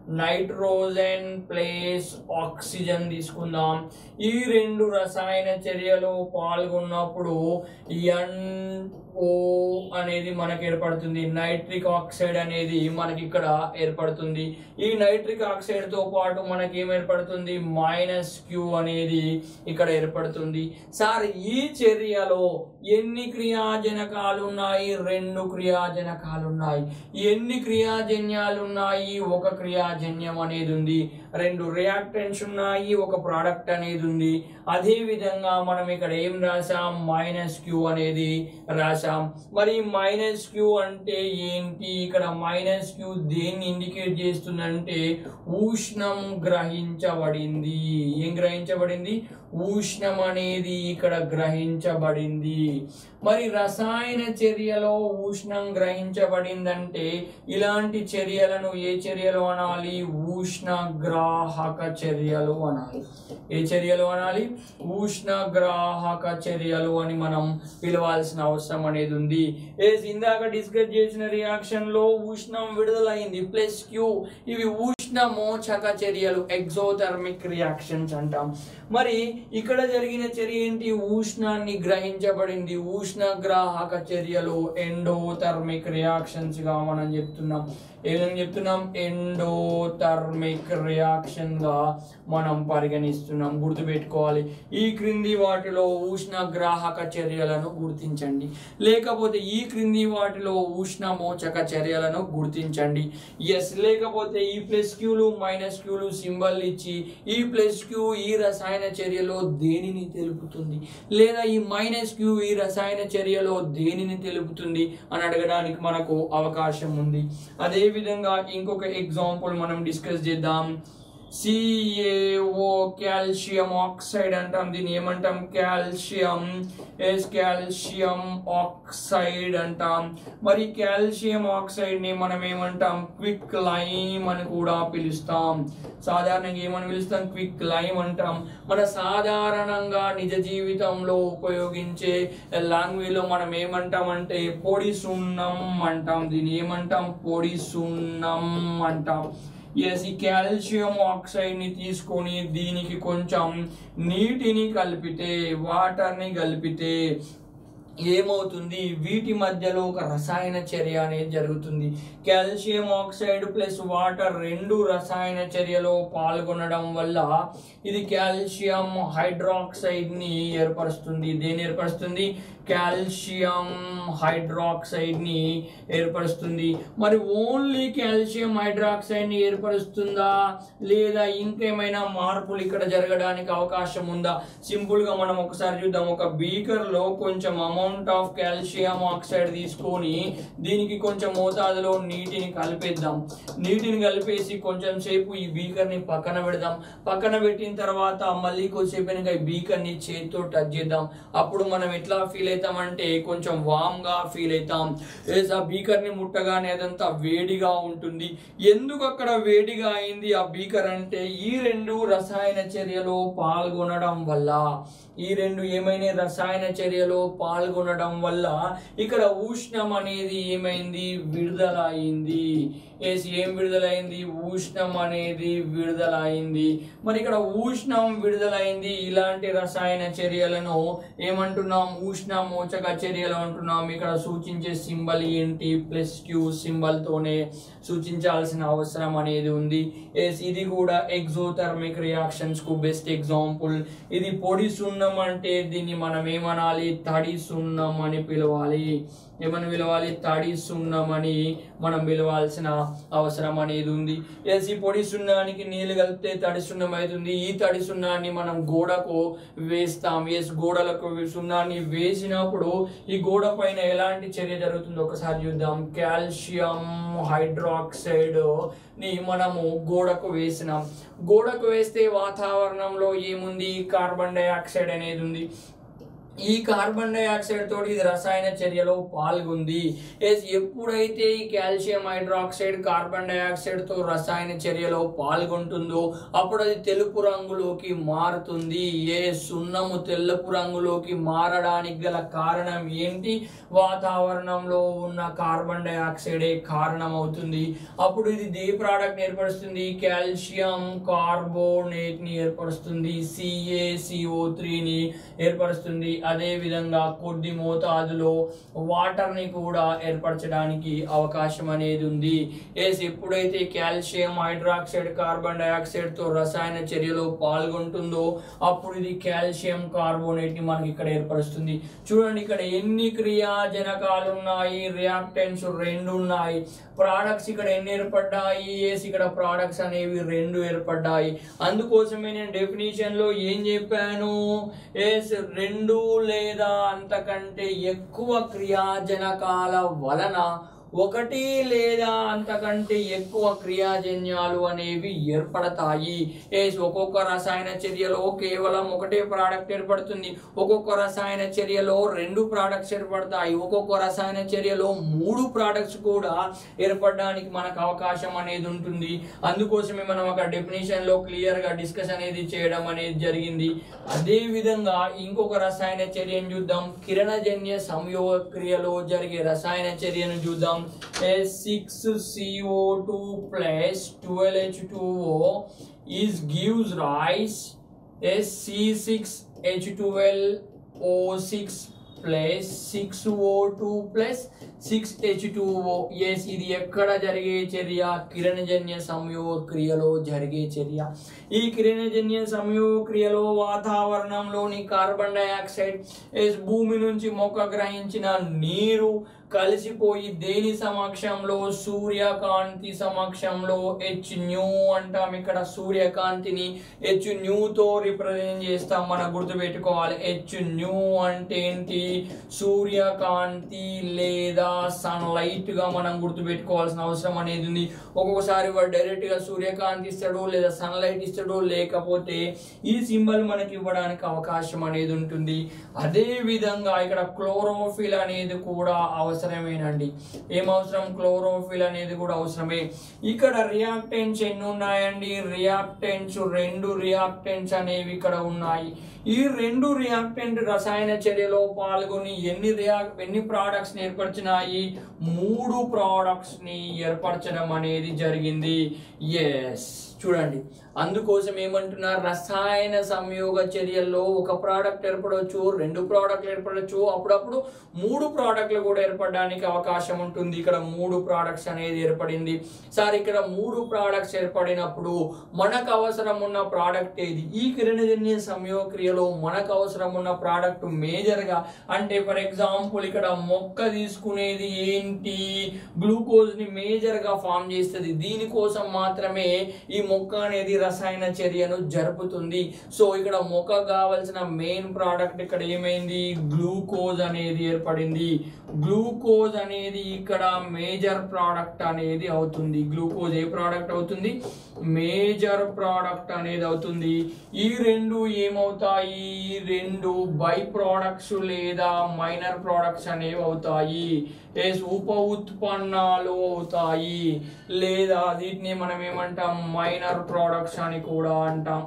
నైట్రోజన్ ప్లేస్ ఆక్సిజన్ తీసుకుందాం ఈ రెండు రసాయన చర్యలో పాల్గొన్నప్పుడు ఎన్ ఓ అనేది మనకి ఏర్పడుతుంది నైట్రిక్ ఆక్సైడ్ అనేది మనకి ఇక్కడ ఏర్పడుతుంది ఈ నైట్రిక్ ఆక్సైడ్ తో పాటు మనకి ఏం ఏర్పడుతుంది మైనస్ క్యూ అనేది ఇక్కడ ఏర్పడుతుంది సార్ ఈ చర్యలో ఎన్ని క్రియాజనకాలు ఉన్నాయి రెండు క్రియాజనకాలు ఉన్నాయి ఎన్ని క్రియాజన్యాలు ఉన్నాయి ఒక క్రియాజన్యం అనేది ఉంది రెండు రియాక్టెంట్స్ ఉన్నాయి ఒక ప్రోడక్ట్ అనేది ఉంది అదే విధంగా మనం ఇక్కడ ఏం రాసాం మైనస్ క్యూ అనేది రాసాం మరి మైనస్ క్యూ అంటే ఏంటి ఇక్కడ మైనస్ క్యూ దేన్ని ఇండికేట్ చేస్తుందంటే ఉష్ణం గ్రహించబడింది ఏం గ్రహించబడింది ఉష్ణం అనేది ఇక్కడ గ్రహించబడింది మరి రసాయన చర్యలో ఉష్ణం గ్రహించబడిందంటే ఇలాంటి చర్యలను ఏ చర్యలు అనాలి ఉష్ణగ్రాహక చర్యలు అనాలి ఏ చర్యలు అనాలి ఉష్ణగ్రాహక చర్యలు అని మనం పిలవాల్సిన అవసరం అనేది ఉంది ఏస్ ఇందాక డిస్కస్ చేసిన రియాక్షన్ లో ఉష్ణం విడుదలైంది ప్లస్ క్యూ ఇవి ఉష్ణమోచక చర్యలు ఎగ్జోథర్మిక్ రియాక్షన్స్ అంటాం మరి ఇక్కడ జరిగిన చర్య ఏంటి ఉష్ణాన్ని గ్రహించబడింది ఉష్ణగ్రాహక చర్యలు ఎండోథర్మిక్ రియాక్షన్స్ గా మనం చెప్తున్నాం ఏమని చెప్తున్నాం ఎండోథర్మిక్ రియాక్షన్ గా మనం పరిగణిస్తున్నాం గుర్తుపెట్టుకోవాలి ఈ క్రింది వాటిలో ఉష్ణగ్రాహక చర్యలను గుర్తించండి లేకపోతే ఈ క్రింది వాటిలో ఉష్ణమోచక చర్యలను గుర్తించండి ఎస్ లేకపోతే ఈ ప్లస్ క్యూలు మైనస్ క్యూలు సింబల్ ఇచ్చి ఈ ప్లస్ క్యూ ఈ రసాయన చర్యలో దేనిని తెలుపుతుంది లేదా ఈ మైనస్ క్యూ ఈ రసాయన చర్యలో దేనిని తెలుపుతుంది అని అడగడానికి మనకు అవకాశం ఉంది అదే విధంగా ఇంకొక ఎగ్జాంపుల్ మనం డిస్కస్ చేద్దాం సిఏఓ కాల్షియం ఆక్సైడ్ అంటాం దీన్ని ఏమంటాం కాల్షియం ఎస్ కాల్షియం ఆక్సైడ్ అంటాం మరి కాల్షియం ఆక్సైడ్ ని మనం ఏమంటాం క్విక్ లైమ్ అని కూడా పిలుస్తాం సాధారణంగా ఏమని పిలుస్తాం క్విక్ లైమ్ అంటాం మన సాధారణంగా నిజ జీవితంలో ఉపయోగించే లాంగ్వేజ్ లో మనం ఏమంటాం అంటే పొడి సున్నం అంటాం దీన్ని ఏమంటాం పొడి సున్నం అంటాం ఎస్ ఈ కాల్షియం ఆక్సైడ్ ని తీసుకొని దీనికి కొంచెం నీటిని కలిపితే వాటర్ ని కలిపితే ఏమవుతుంది వీటి మధ్యలో ఒక రసాయన చర్య అనేది జరుగుతుంది కాల్షియం ఆక్సైడ్ ప్లస్ వాటర్ రెండు రసాయన చర్యలో పాల్గొనడం వల్ల ఇది కాల్షియం హైడ్రాక్సైడ్ ని ఏర్పరుస్తుంది దేని ఏర్పరుస్తుంది కాల్షియం హైడ్రాక్సైడ్ ని ఏర్పరుస్తుంది మరి ఓన్లీ కాల్షియం హైడ్రాక్సైడ్ ని ఏర్పరుస్తుందా లేదా ఇంకేమైనా మార్పులు ఇక్కడ జరగడానికి అవకాశం ఉందా సింపుల్ గా మనం ఒకసారి చూద్దాం ఒక బీకర్ లో కొంచెం అమౌంట్ ఆఫ్ కాల్షియం ఆక్సైడ్ తీసుకొని దీనికి కొంచెం మోతాదులో నీటిని కలిపేద్దాం నీటిని కలిపేసి కొంచెం సేపు ఈ బీకర్ ని పక్కన పెడదాం పక్కన పెట్టిన తర్వాత మళ్ళీ కొద్దిసేపు అయినాక ఈ బీకర్ ని చేతితో టచ్ చేద్దాం అప్పుడు మనం ఎట్లా ఫీల్ అవుతామంటే కొంచెం వామ్ గా ఫీల్ అవుతాం ఏస్ ఆ బీకర్ ని ముట్టగానే అదంతా వేడిగా ఉంటుంది ఎందుకు అక్కడ వేడిగా అయింది ఆ బీకర్ అంటే ఈ రెండు రసాయన చర్యలో పాల్గొనడం వల్ల ఈ రెండు ఏమైనా రసాయన చర్యలో పాల్గొనడం వల్ల ఇక్కడ ఉష్ణం అనేది ఏమైంది విడుదల అయింది ఎస్ ఏం విడుదలైంది ఉష్ణం అనేది విడుదలైంది మరి ఇక్కడ ఉష్ణం విడుదలైంది ఇలాంటి రసాయన చర్యలను ఏమంటున్నాం ఉష్ణ మోచక చర్యలు అంటున్నాం ఇక్కడ సూచించే సింబల్ ఏంటి ప్లస్ క్యూ సింబల్ తోనే సూచించాల్సిన అవసరం అనేది ఉంది ఎస్ ఇది కూడా ఎగ్జోథర్మిక్ రియాక్షన్స్ కు బెస్ట్ ఎగ్జాంపుల్ ఇది పొడి సున్నం అంటే దీన్ని మనం ఏమనాలి తడి సున్నం అని పిలవాలి ఏమని పిలవాలి తడి సున్నం అని మనం పిలవాల్సిన అవసరం అనేది ఉంది ఎస్ ఈ పొడి సున్నానికి నీళ్లు కలిపితే తడి సున్నం అవుతుంది ఈ తడి సున్నాన్ని మనం గోడకు వేస్తాం ఎస్ గోడలకు సున్నాన్ని వేసినప్పుడు ఈ గోడ పైన ఎలాంటి చర్య జరుగుతుందో ఒకసారి చూద్దాం కాల్షియం హైడ్రాక్సైడ్ ని మనము గోడకు వేసినాం గోడకు వేస్తే వాతావరణంలో ఏముంది కార్బన్ డైఆక్సైడ్ అనేది ఉంది ఈ కార్బన్ డైఆక్సైడ్ తోటి ఇది రసాయన చర్యలో పాల్గొంది ఎస్ ఎప్పుడైతే ఈ కాల్షియం హైడ్రాక్సైడ్ కార్బన్ డైఆక్సైడ్ తో రసాయన చర్యలో పాల్గొంటుందో అప్పుడు అది తెలుపు రంగులోకి మారుతుంది ఏ సున్నము తెల్లపు రంగులోకి మారడానికి గల కారణం ఏంటి వాతావరణంలో ఉన్న కార్బన్ డైఆక్సైడే కారణం అవుతుంది అప్పుడు ఇది దే ప్రోడక్ట్ ఏర్పరుస్తుంది కాల్షియం కార్బోనేట్ ని ఏర్పరుస్తుంది సిఏసిఓ ని ఏర్పరుస్తుంది అదే విధంగా కొద్ది మోతాదులో వాటర్ ని కూడా ఏర్పరచడానికి అవకాశం అనేది ఉంది ఎస్ ఎప్పుడైతే కాల్షియం హైడ్రాక్సైడ్ కార్బన్ డైఆక్సైడ్ తో రసాయన చర్యలో పాల్గొంటుందో అప్పుడు ఇది కాల్షియం కార్బోనేట్ ని మనకి ఇక్కడ ఏర్పరుస్తుంది చూడండి ఇక్కడ ఎన్ని క్రియాజనకాలు ఉన్నాయి రియాక్టెంట్స్ రెండు ఉన్నాయి ప్రోడక్ట్స్ ఇక్కడ ఎన్ని ఏర్పడ్డాయి ఎస్ ఇక్కడ ప్రోడక్ట్స్ అనేవి రెండు ఏర్పడ్డాయి అందుకోసమే నేను డెఫినేషన్ లో ఏం చెప్పాను ఎస్ రెండు లేదా అంతకంటే ఎక్కువ క్రియాజనకాల వలన ఒకటి లేదా అంతకంటే ఎక్కువ క్రియాజన్యాలు అనేవి ఏర్పడతాయి ఏస్ ఒక్కొక్క రసాయన చర్యలో కేవలం ఒకటే ప్రోడక్ట్ ఏర్పడుతుంది ఒక్కొక్క రసాయన చర్యలో రెండు ప్రోడక్ట్స్ ఏర్పడతాయి ఒక్కొక్క రసాయన చర్యలో మూడు ప్రోడక్ట్స్ కూడా ఏర్పడడానికి మనకు అవకాశం అనేది ఉంటుంది అందుకోసమే మనం ఒక డెఫినేషన్ లో క్లియర్ గా డిస్కస్ అనేది చేయడం అనేది జరిగింది అదే విధంగా ఇంకొక రసాయన చర్యను చూద్దాం కిరణజన్య సంయోగ క్రియలో జరిగే రసాయన చర్యను చూద్దాం six CO two plus twelve H two O is gives rise yes C six H twelve O six plus six O two plus six H two O yes ఇది ఎక్కడ జరిగే చర్య కిరణజన్య సంయోగ క్రియలో జరిగే చర్య ఈ కిరణజన్య సంయోగ క్రియలో వాతావరణంలోని కార్బన్ డైఆక్సైడ్ ఎస్ భూమి నుంచి మొక్క గ్రహించిన నీరు కలిసిపోయి దేని సమక్షంలో సూర్యకాంతి సమక్షంలో హెచ్ న్యూ అంటాం ఇక్కడ సూర్యకాంతిని హెచ్ న్యూతో రిప్రజెంట్ చేస్తాం మనం గుర్తుపెట్టుకోవాలి హెచ్ న్యూ అంటే ఏంటి సూర్యకాంతి లేదా లేదా సన్లైట్ గా మనం గుర్తుపెట్టుకోవాల్సిన అవసరం అనేది ఉంది ఒక్కొక్కసారి వాడు డైరెక్ట్ గా సూర్యకాంతి ఇస్తాడు లేదా సన్లైట్ ఇస్తాడు లేకపోతే ఈ సింబల్ మనకి ఇవ్వడానికి అవకాశం అనేది ఉంటుంది అదే విధంగా ఇక్కడ క్లోరోఫిల్ అనేది కూడా అవసరమేనండి ఏం అవసరం క్లోరోఫిల్ అనేది కూడా అవసరమే ఇక్కడ రియాక్టెంట్స్ ఎన్ని ఉన్నాయండి రియాక్టెంట్స్ రెండు రియాక్టెంట్స్ అనేవి ఇక్కడ ఉన్నాయి ఈ రెండు రియాక్టెంట్ రసాయన చర్యలో పాల్గొని ఎన్ని రియా ఎన్ని products ని ఏర్పరిచినాయి మూడు products ని ఏర్పరచడం అనేది జరిగింది ఎస్ చూడండి అందుకోసం ఏమంటున్నారు రసాయన సంయోగ చర్యల్లో ఒక ప్రోడక్ట్ ఏర్పడవచ్చు రెండు ప్రోడక్ట్లు ఏర్పడవచ్చు అప్పుడప్పుడు మూడు ప్రోడక్ట్లు కూడా ఏర్పడడానికి అవకాశం ఉంటుంది ఇక్కడ మూడు ప్రోడక్ట్స్ అనేది ఏర్పడింది సార్ ఇక్కడ మూడు ప్రోడక్ట్స్ ఏర్పడినప్పుడు మనకు అవసరం ఉన్న ప్రోడక్ట్ ఏది ఈ కిరణజన్య సంయోగ క్రియలో మనకు అవసరం ఉన్న ప్రోడక్ట్ మేజర్ గా అంటే ఫర్ ఎగ్జాంపుల్ ఇక్కడ మొక్క తీసుకునేది ఏంటి గ్లూకోజ్ ని మేజర్ గా ఫామ్ చేస్తుంది దీనికోసం మాత్రమే ఈ మొక్క అనేది రసాయన చర్యను జరుపుతుంది సో ఇక్కడ మొక్క కావాల్సిన మెయిన్ ప్రోడక్ట్ ఇక్కడ ఏమైంది గ్లూకోజ్ అనేది ఏర్పడింది గ్లూకోజ్ అనేది ఇక్కడ మేజర్ ప్రోడక్ట్ అనేది అవుతుంది గ్లూకోజ్ ఏ ప్రోడక్ట్ అవుతుంది మేజర్ ప్రోడక్ట్ అనేది అవుతుంది ఈ రెండు ఏమవుతాయి ఈ రెండు బై ప్రోడక్ట్స్ లేదా మైనర్ ప్రోడక్ట్స్ అనేవి అవుతాయి ఎస్ ఉప ఉత్పన్నాలు అవుతాయి లేదా వీటిని మనం ఏమంటాం మైనర్ ప్రోడక్ట్స్ అని కూడా అంటాం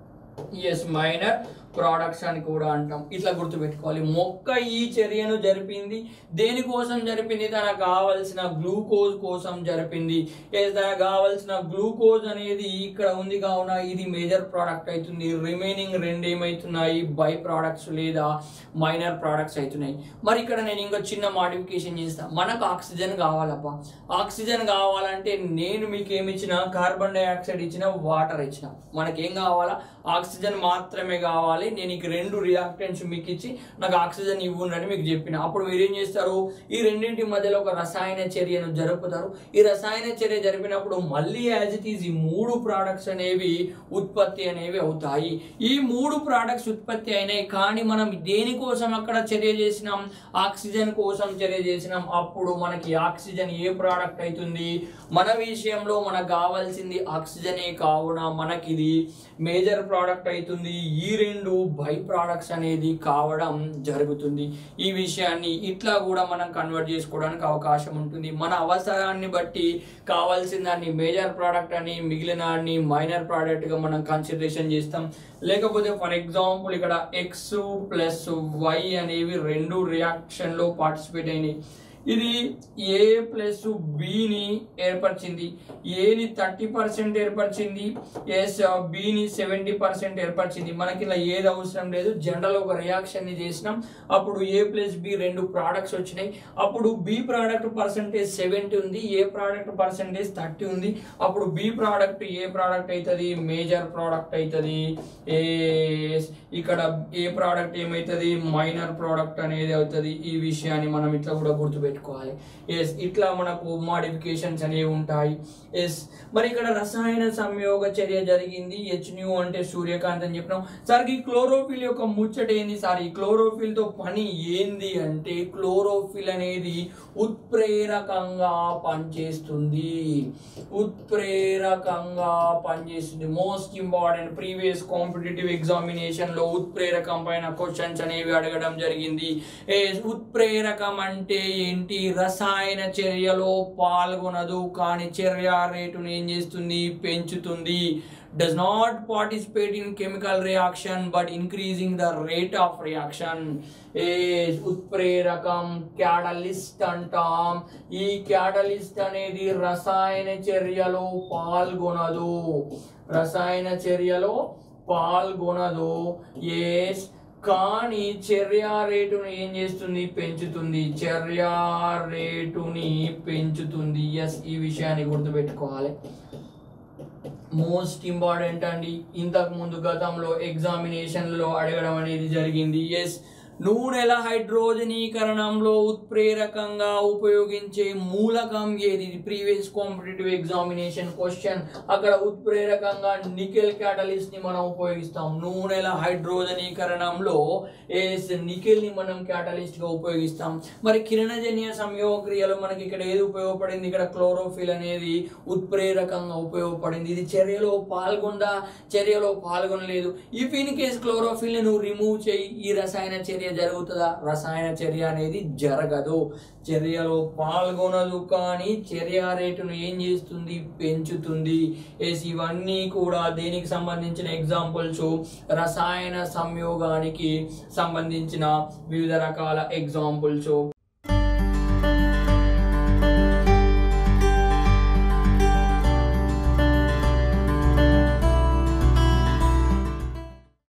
ఎస్ మైనర్ ప్రోడక్ట్స్ అని కూడా అంటాం ఇట్లా గుర్తుపెట్టుకోవాలి మొక్క ఈ చర్యను జరిపింది దేనికోసం జరిపింది తనకు కావలసిన గ్లూకోజ్ కోసం జరిపింది yes, తనకు కావలసిన గ్లూకోజ్ అనేది ఇక్కడ ఉంది కావున ఇది మేజర్ ప్రోడక్ట్ అవుతుంది రిమైనింగ్ రెండు ఏమవుతున్నాయి బై ప్రోడక్ట్స్ లేదా మైనర్ ప్రోడక్ట్స్ అవుతున్నాయి మరి ఇక్కడ నేను ఇంకో చిన్న మాడిఫికేషన్ చేస్తాను మనకు ఆక్సిజన్ కావాలబ్బా ఆక్సిజన్ కావాలంటే నేను మీకు ఏమి ఇచ్చిన కార్బన్ డైఆక్సైడ్ ఇచ్చిన వాటర్ ఇచ్చిన మనకి ఏం కావాలా ఆక్సిజన్ మాత్రమే కావాలి నేను ఇక రెండు రియాక్టెంట్స్ మీకు ఇచ్చి నాకు ఆక్సిజన్ ఇవ్వండి మీకు చెప్పిన అప్పుడు మీరు ఏం చేస్తారు ఈ రెండింటి మధ్యలో ఒక రసాయన చర్యను జరుపుతారు ఈ రసాయన చర్య జరిపినప్పుడు మళ్ళీ యాజ్ ఇట్ ఈజ్ ఈ మూడు ప్రోడక్ట్స్ అనేవి ఉత్పత్తి అనేవి అవుతాయి ఈ మూడు ప్రోడక్ట్స్ ఉత్పత్తి అయినాయి కానీ మనం దేనికోసం అక్కడ చర్య చేసినాం ఆక్సిజన్ కోసం చర్య చేసినాం అప్పుడు మనకి ఆక్సిజన్ ఏ ప్రోడక్ట్ అవుతుంది మన విషయంలో మనకు కావాల్సింది ఆక్సిజనే కావున మనకి ఇది మేజర్ ప్రోడక్ట్ అవుతుంది ఈ రెండు బై ప్రోడక్ట్స్ అనేది కావడం జరుగుతుంది ఈ విషయాన్ని ఇట్లా కూడా మనం కన్వర్ట్ చేసుకోవడానికి అవకాశం ఉంటుంది మన అవసరాన్ని బట్టి కావాల్సిన దాన్ని మేజర్ ప్రోడక్ట్ అని మిగిలిన దాన్ని మైనర్ ప్రోడక్ట్ గా మనం కన్సిడరేషన్ చేస్తాం లేకపోతే ఫర్ ఎగ్జాంపుల్ ఇక్కడ ఎక్స్ ప్లస్ వై అనేవి రెండు రియాక్షన్ లో పార్టిసిపేట్ అయినాయి ఇది ఏ ప్లస్ బిని ఏర్పరిచింది ఏని థర్టీ పర్సెంట్ ఏర్పరిచింది ఎస్ బిని సెవెంటీ పర్సెంట్ ఏర్పరిచింది మనకి ఇలా ఏది అవసరం లేదు జనరల్ ఒక రియాక్షన్ ని చేసినాం అప్పుడు ఏ ప్లస్ బి రెండు ప్రోడక్ట్స్ వచ్చినాయి అప్పుడు బి ప్రోడక్ట్ పర్సెంటేజ్ సెవెంటీ ఉంది ఏ ప్రోడక్ట్ పర్సెంటేజ్ థర్టీ ఉంది అప్పుడు బి ప్రోడక్ట్ ఏ ప్రోడక్ట్ అవుతుంది మేజర్ ప్రోడక్ట్ అవుతుంది ఏ ఇక్కడ ఏ ప్రోడక్ట్ ఏమవుతుంది మైనర్ ప్రోడక్ట్ అనేది అవుతుంది ఈ విషయాన్ని మనం ఇట్లా కూడా గుర్తుపెట్టుకోవాలి ఎస్ ఇట్లా మనకు మాడిఫికేషన్స్ అనేవి ఉంటాయి ఎస్ మరి ఇక్కడ రసాయన సంయోగ చర్య జరిగింది హెచ్ న్యూ అంటే సూర్యకాంత్ అని చెప్పినాం సార్ ఈ క్లోరోఫిల్ యొక్క ముచ్చట ఏంది సార్ ఈ క్లోరోఫిల్ తో పని ఏంది అంటే క్లోరోఫిల్ అనేది ఉత్ప్రేరకంగా పనిచేస్తుంది ఉత్ప్రేరకంగా పనిచేస్తుంది most important previous competitive examination లో ఉత్ప్రేరకం పైన క్వశ్చన్స్ అనేవి అడగడం జరిగింది ఏ ఉత్ప్రేరకం అంటే ఏంటి రసాయన చర్యలో పాల్గొనదు కానీ చర్య రేటును ఏం చేస్తుంది పెంచుతుంది does not participate in chemical reaction but increasing the rate of reaction is ఉత్ప్రేరకం క్యాటలిస్ట్ అంటాం ఈ క్యాటలిస్ట్ అనేది రసాయన చర్యలో పాల్గొనదు రసాయన చర్యలో పాల్గొనదు ఎస్ కానీ చర్య రేటును ఏం చేస్తుంది పెంచుతుంది చర్య రేటుని పెంచుతుంది ఎస్ ఈ విషయాన్ని గుర్తుపెట్టుకోవాలి మోస్ట్ ఇంపార్టెంట్ అండి ఇంతకు ముందు గతంలో ఎగ్జామినేషన్లో అడగడం అనేది జరిగింది ఎస్ నూనెల హైడ్రోజనీకరణంలో ఉత్ప్రేరకంగా ఉపయోగించే మూలకం ఏది ప్రీవియస్ కాంపిటేటివ్ ఎగ్జామినేషన్ క్వశ్చన్ అక్కడ ఉత్ప్రేరకంగా నికెల్ క్యాటలిస్ట్ ని మనం ఉపయోగిస్తాం నూనెల హైడ్రోజనీకరణంలో ఏస్ నికెల్ ని మనం క్యాటలిస్ట్ గా ఉపయోగిస్తాం మరి కిరణజన్య సంయోగక్రియలో మనకి ఇక్కడ ఏది ఉపయోగపడింది ఇక్కడ క్లోరోఫిల్ అనేది ఉత్ప్రేరకంగా ఉపయోగపడింది ఇది చర్యలో పాల్గొందా చర్యలో పాల్గొనలేదు ఇఫ్ ఇన్ కేస్ క్లోరోఫిల్ ని నువ్వు రిమూవ్ చేయి ఈ రసాయన చర్య జరుగుతుందా రసాయన చర్య అనేది జరగదు చర్యలో పాల్గొనదు కానీ చర్య రేటును ఏం చేస్తుంది పెంచుతుంది ఎస్ ఇవన్నీ కూడా దేనికి సంబంధించిన ఎగ్జాంపుల్స్ రసాయన సంయోగానికి సంబంధించిన వివిధ రకాల ఎగ్జాంపుల్స్